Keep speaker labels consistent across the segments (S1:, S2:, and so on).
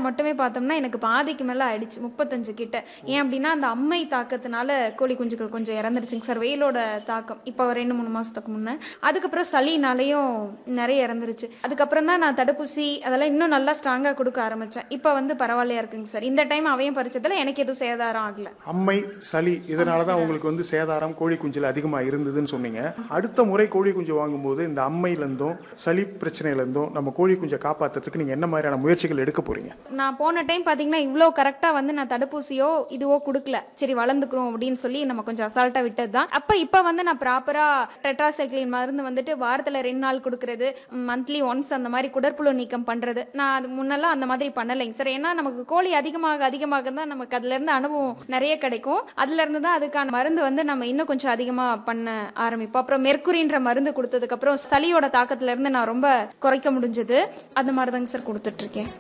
S1: மட்டுமே பார்த்தோம்னா எனக்கு பாதிக்கு மேலே ஆயிடுச்சு முப்பத்தஞ்சு கிட்ட ஏன் அப்படின்னா அந்த அம்மை தாக்கத்தினால கோழி குஞ்சுகள் கொஞ்சம் இறந்துருச்சுங்க சார் வெயிலோட தாக்கம் இப்போ ஒரு ரெண்டு மூணு மாசத்துக்கு முன்னே அதுக்கப்புறம் சளினாலையும் நிறைய இறந்துருச்சு அதுக்கப்புறம் தான் நான் தடுப்பூசி அதெல்லாம் இன்னும் நல்லா ஸ்ட்ராங்காக கொடுக்க ஆரம்பித்தேன் இப்போ வந்து பரவாயில்லையா இருக்குங்க சார் இந்த டைம் அவையும் பறிச்சதுல எனக்கு எதுவும் சேதாரம் ஆகல
S2: அம்மை சளி இதனால தான் உங்களுக்கு வந்து சேதாரம் கோழி குஞ்சில் அதிகமாக இருந்ததுன்னு சொன்னீங்க அடுத்த முறை கோழி குஞ்சு வாங்கும்போது இந்த அம்மையிலேருந்தும் சளி பிரச்சனையிலேருந்தும் நம்ம கோழி குஞ்சை காப்பாற்றுறதுக்கு நீங்கள் என்ன மாதிரியான முயற்சிகள் எடுக்க போறீங்க
S1: நான் போன டைம் பார்த்தீங்கன்னா இவ்வளோ கரெக்டாக வந்து நான் தடுப்பூசியோ இதுவோ கொடுக்கல சரி வளர்ந்துக்கிறோம் அப்படின்னு சொல்லி நம்ம கொஞ்சம் அசால்ட்டாக விட்டது தான் அப்போ இப்போ வந்து நான் ப்ராப்பராக டெட்ராசைக்ளின் மருந்து வந்துட்டு வாரத்தில் ரெண்டு நாள் கொடுக்கறது மந்த்லி ஒன்ஸ் அந்த மாதிரி குடற்புழு நீக்கம் பண்ணுறது நான் அது முன்னெல்லாம் அந்த மாதிரி பண்ணலைங்க சார் ஏன்னா நமக்கு கோழி அதிகமாக அதிகமாக தான் நமக்கு அதுலேருந்து அனுபவம் நிறைய கிடைக்கும் அதுலேருந்து தான் அதுக்கான மருந்து வந்து நம்ம இன்னும் கொஞ்சம் அதிகமாக பண்ண ஆரம்பிப்போம் அப்புறம் மெர்க்குரின்ற மருந்து கொடுத்ததுக்கப்புறம் சளியோட தாக்கத்துலேருந்து நான் ரொம்ப குறைக்க முடிஞ்சது அந்த மாதிரி தாங்க சார் கொடுத்துட்ருக்கேன்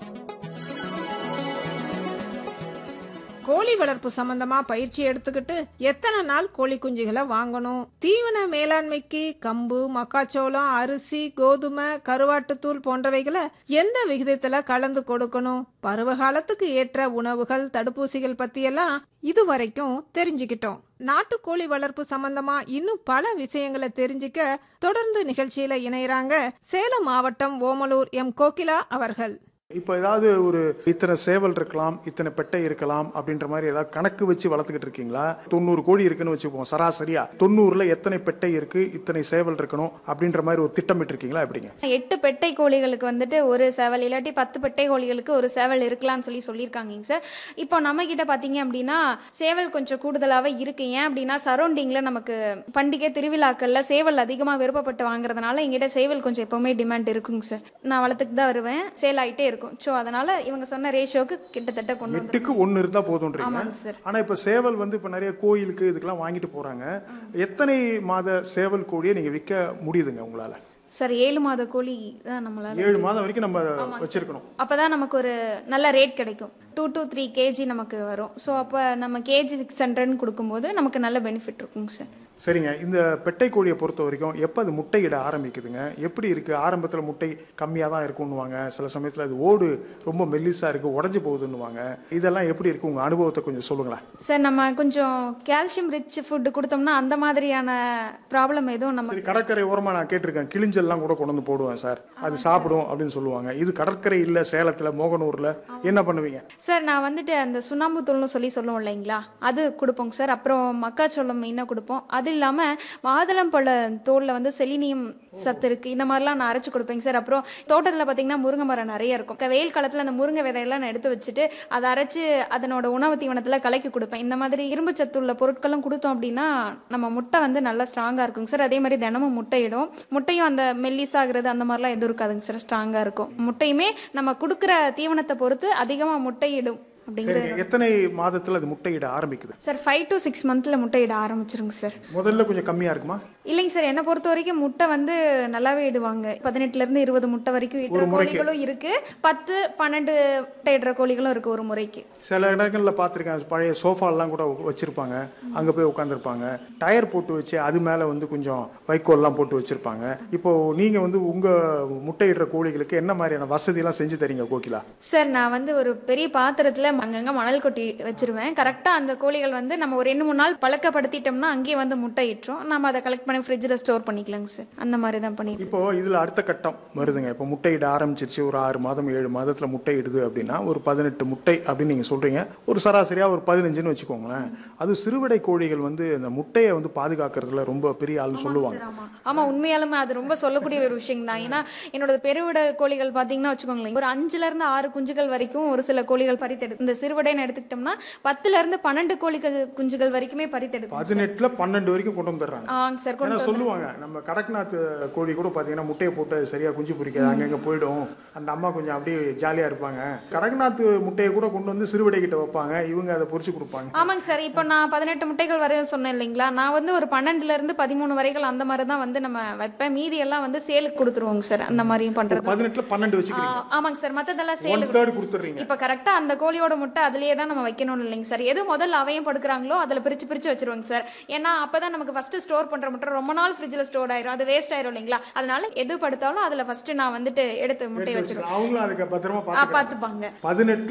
S3: கோழி வளர்ப்பு சம்பந்தமா பயிற்சி எடுத்துக்கிட்டு எத்தனை நாள் கோழி குஞ்சுகளை வாங்கணும் தீவன மேலாண்மைக்கு கம்பு மக்காச்சோளம் அரிசி கோதுமை கருவாட்டுத்தூள் போன்றவைகளை எந்த விகிதத்துல கலந்து கொடுக்கணும் பருவ காலத்துக்கு ஏற்ற உணவுகள் தடுப்பூசிகள் பத்தியெல்லாம் இதுவரைக்கும் தெரிஞ்சுக்கிட்டோம் நாட்டுக்கோழி வளர்ப்பு சம்பந்தமா இன்னும் பல விஷயங்களை தெரிஞ்சுக்க தொடர்ந்து நிகழ்ச்சியில இணையறாங்க சேலம் மாவட்டம் ஓமலூர் எம் கோகிலா அவர்கள்
S2: இப்போ ஏதாவது ஒரு இத்தனை சேவல் இருக்கலாம் இத்தனை பெட்டை இருக்கலாம் அப்படின்ற மாதிரி ஏதாவது கணக்கு வச்சு வளர்த்துக்கிட்டு இருக்கீங்களா தொண்ணூறு கோழி இருக்குன்னு வச்சுப்போம் சராசரியா தொண்ணூறுல எத்தனை பெட்டை இருக்கு இத்தனை சேவல் இருக்கணும் அப்படின்ற மாதிரி ஒரு திட்டமிட்டு இருக்கீங்களா எப்படிங்க
S1: எட்டு பெட்டை கோழிகளுக்கு வந்துட்டு ஒரு சேவல் இல்லாட்டி பத்து பெட்டை கோழிகளுக்கு ஒரு சேவல் இருக்கலாம்னு சொல்லி சொல்லியிருக்காங்க சார் இப்போ நம்ம கிட்ட பார்த்தீங்க அப்படின்னா சேவல் கொஞ்சம் கூடுதலாகவே இருக்கு ஏன் அப்படின்னா சரௌண்டிங்கில் நமக்கு பண்டிகை திருவிழாக்களில் சேவல் அதிகமாக விருப்பப்பட்டு வாங்குறதுனால எங்கிட்ட சேவல் கொஞ்சம் எப்போவுமே டிமாண்ட் இருக்குங்க சார் நான் வளர்த்துக்கு தான் வருவேன் சேல் ஆகிட்டே இருக்கும் ஸோ அதனால இவங்க சொன்ன ரேஷியோக்கு கிட்டத்தட்ட கொண்டு வந்து
S2: எட்டுக்கு ஒன்று இருந்தால் போதுன்றீங்க
S1: ஆமாங்க சார்
S2: ஆனா இப்ப சேவல் வந்து இப்ப நிறைய கோயிலுக்கு இதுக்கெல்லாம் வாங்கிட்டு போறாங்க எத்தனை மாத சேவல் கோழியை நீங்க விற்க முடியுதுங்க உங்களால
S1: சார் ஏழு மாத கோழி தான் நம்மளால
S2: ஏழு மாதம் வரைக்கும் நம்ம வச்சிருக்கணும்
S1: அப்பதான் நமக்கு ஒரு நல்ல ரேட் கிடைக்கும் டூ to த்ரீ கேஜி நமக்கு வரும் ஸோ அப்போ நம்ம கேஜி சிக்ஸ் ஹண்ட்ரட்னு கொடுக்கும்போது நமக்கு நல்ல பெனிஃபிட் இருக்குங்க சார்
S2: சரிங்க இந்த பெட்டை கோழியை பொறுத்த வரைக்கும் எப்போ அது முட்டையிட ஆரம்பிக்குதுங்க எப்படி இருக்கு ஆரம்பத்தில் முட்டை கம்மியாக தான் இருக்குன்னுவாங்க சில சமயத்தில் அது ஓடு ரொம்ப மெல்லிசா இருக்கு உடஞ்சி போகுதுன்னுவாங்க இதெல்லாம் எப்படி இருக்கு உங்க அனுபவத்தை கொஞ்சம் சொல்லுங்களேன்
S1: சார் நம்ம கொஞ்சம் கால்சியம் ரிச் ஃபுட்டு கொடுத்தோம்னா அந்த மாதிரியான ப்ராப்ளம் எதுவும் நம்ம
S2: சரி கடற்கரை ஓரமாக நான் கேட்டிருக்கேன் கிளிஞ்சல்லாம் கூட கொண்டு வந்து போடுவேன் சார் அது சாப்பிடும் அப்படின்னு சொல்லுவாங்க இது கடற்கரை இல்லை சேலத்தில் மோகனூரில் என்ன பண்ணுவீங்க
S1: சார் நான் வந்துட்டு அந்த சுண்ணாம்பு தூள்னு சொல்லி சொல்லுவோம் இல்லைங்களா அது கொடுப்போங்க சார் அப்புறம் மக்காச்சோளம் மெயினாக கொடுப்போம் அது இல்லாமல் மாதுளம்பழ தோலில் வந்து செலினியம் சத்து இருக்குது இந்த மாதிரிலாம் நான் அரைச்சி கொடுப்பேங்க சார் அப்புறம் தோட்டத்தில் பார்த்தீங்கன்னா முருங்கை மரம் நிறைய இருக்கும் க- வெயில் காலத்தில் அந்த முருங்கை விதையெல்லாம் நான் எடுத்து வச்சுட்டு அதை அரைச்சு அதனோட உணவு தீவனத்தில் கலக்கி கொடுப்பேன் இந்த மாதிரி இரும்பு சத்து உள்ள பொருட்களும் கொடுத்தோம் அப்படின்னா நம்ம முட்டை வந்து நல்லா ஸ்ட்ராங்காக இருக்குங்க சார் அதே மாதிரி தினமும் முட்டையிடும் முட்டையும் அந்த மெல்லிசாகிறது அந்த மாதிரிலாம் எதுவும் இருக்காதுங்க சார் ஸ்ட்ராங்காக இருக்கும் முட்டையுமே நம்ம கொடுக்குற தீவனத்தை பொறுத்து அதிகமாக முட்டையிடும் அப்படிங்கிறது
S2: சரிங்க எத்தனை மாதத்தில் அது முட்டையிட ஆரம்பிக்குது
S1: சார் ஃபைவ் டு சிக்ஸ் மந்த்தில் முட்டையிட ஆரம்பிச்சிருங்க சார்
S2: முதல்ல கொஞ்சம் கம்மியாக இருக்குமா
S1: இல்லைங்க சார் என்னை பொறுத்த வரைக்கும் முட்டை வந்து நல்லாவே இடுவாங்க பதினெட்டுல இருந்து இருபது முட்டை வரைக்கும் இடுற கோழிகளும் இருக்கு பத்து பன்னெண்டு முட்டை இடுற கோழிகளும் இருக்கு ஒரு முறைக்கு
S2: சில இடங்களில் பார்த்துருக்கேன் பழைய சோஃபாலாம் கூட வச்சுருப்பாங்க அங்கே போய் உட்காந்துருப்பாங்க டயர் போட்டு வச்சு அது மேலே வந்து கொஞ்சம் வைக்கோல்லாம் போட்டு வச்சுருப்பாங்க இப்போ நீங்கள் வந்து உங்கள் முட்டையிடுற கோழிகளுக்கு என்ன மாதிரியான வசதியெல்லாம் செஞ்சு தரீங்க கோகிலா
S1: சார் நான் வந்து ஒரு பெரிய பாத்திரத்துல அங்கங்க மணல் கொட்டி வச்சிருவேன் கரெக்டா அந்த கோழிகள் வந்து நம்ம ஒரு ரெண்டு மூணு நாள் பழக்கப்படுத்திட்டோம்னா அங்கேயே வந்து முட்டை இட்டுரும் நம்ம அதை கலெக்ட் பண்ணி ஃப்ரிட்ஜில் ஸ்டோர் பண்ணிக்கலாங்க சார் அந்த மாதிரி தான் பண்ணிட்டு
S2: இப்போ இதில் அடுத்த கட்டம் வருதுங்க இப்போ முட்டையிட ஆரம்பிச்சிருச்சு ஒரு ஆறு மாதம் ஏழு மாதத்தில் முட்டையிடுது அப்படின்னா ஒரு பதினெட்டு முட்டை அப்படின்னு நீங்கள் சொல்கிறீங்க ஒரு சராசரியாக ஒரு பதினஞ்சுன்னு வச்சுக்கோங்களேன் அது சிறுவிடை கோழிகள் வந்து அந்த முட்டையை வந்து பாதுகாக்கிறதுல ரொம்ப பெரிய ஆள்னு சொல்லுவாங்க
S1: ஆமா ஆமா உண்மையாலுமே அது ரொம்ப சொல்லக்கூடிய ஒரு விஷயம் தான் ஏன்னா என்னோட பெருவிட கோழிகள் பாத்தீங்கன்னா வச்சுக்கோங்களேன் ஒரு அஞ்சுல இருந்து ஆறு குஞ்சுகள் வரைக்கும் ஒரு சில கோழிகள் பறித்தெடு இந்த சிறுவடைன்னு எடுத்துக்கிட்டோம்னா பத்துல இருந்து பன்னெண்டு கோழிகள் குஞ்சுகள் வரைக்குமே பறித்தெடுக்கும்
S2: பதினெட்டில் பன்னெண்டு வரைக்கும் கொண்டு வந்துடுறாங்க
S1: ஆங்க சார்
S2: ஏன்னா
S1: கொண்டு
S2: சொல்லுவாங்க நம்ம கடக்நாத் கோழி கூட பார்த்தீங்கன்னா முட்டையை போட்டு அது சரியா குஞ்சு பொரிக்காது அங்கங்க போயிடும் அந்த அம்மா கொஞ்சம் அப்படியே ஜாலியா இருப்பாங்க கடக்நாத் முட்டையை கூட கொண்டு வந்து சிறுவிடை கிட்ட வைப்பாங்க இவங்க அதை பொரிச்சு கொடுப்பாங்க
S1: ஆமாங்க சார் இப்போ நான் பதினெட்டு முட்டைகள் வரையும் சொன்னேன் இல்லைங்களா நான் வந்து ஒரு பன்னெண்டுல இருந்து பதிமூணு வரைகள் அந்த மாதிரி தான் வந்து நம்ம வைப்பேன் மீதி எல்லாம் வந்து சேலுக்கு கொடுத்துருவோங்க சார் அந்த மாதிரியும் பண்றது
S2: பதினெட்டுல பன்னெண்டு
S1: ஆ,
S2: வச்சுக்கிறீங்க
S1: ஆமாங்க சார் மத்ததெல்லாம்
S2: ஒன்
S1: சேலுக்கு
S2: தேர்ட் கொடுத்துட்றீங்க
S1: இப்ப கரெக்டா அந்த கோழியோட முட்டை அதுலயே தான் நம்ம வைக்கணும் இல்லைங்க சார் எது முதல்ல அவையும் படுக்கிறாங்களோ அதுல பிரிச்சு பிரிச்சு வச்சிருவாங்க சார் ஏன்னா அப்பதான் நமக்கு ஃபர்ஸ்ட் ஸ்டோர் பண்ற முட்டை ரொம்ப நாள் ஃப்ரிட்ஜ்ல ஸ்டோர் ஆயிரும் அது வேஸ்ட் ஆயிரும் இல்லைங்களா அதனால எது படுத்தாலும் அதுல ஃபர்ஸ்ட் நான் வந்துட்டு எடுத்து முட்டையை வச்சிருவேன்
S2: அவங்களும் அதுக்கு பத்திரமா
S1: ஆ,
S2: பார்த்துக்கிறாங்க
S1: பாத்துப்பாங்க
S2: பதினெட்டு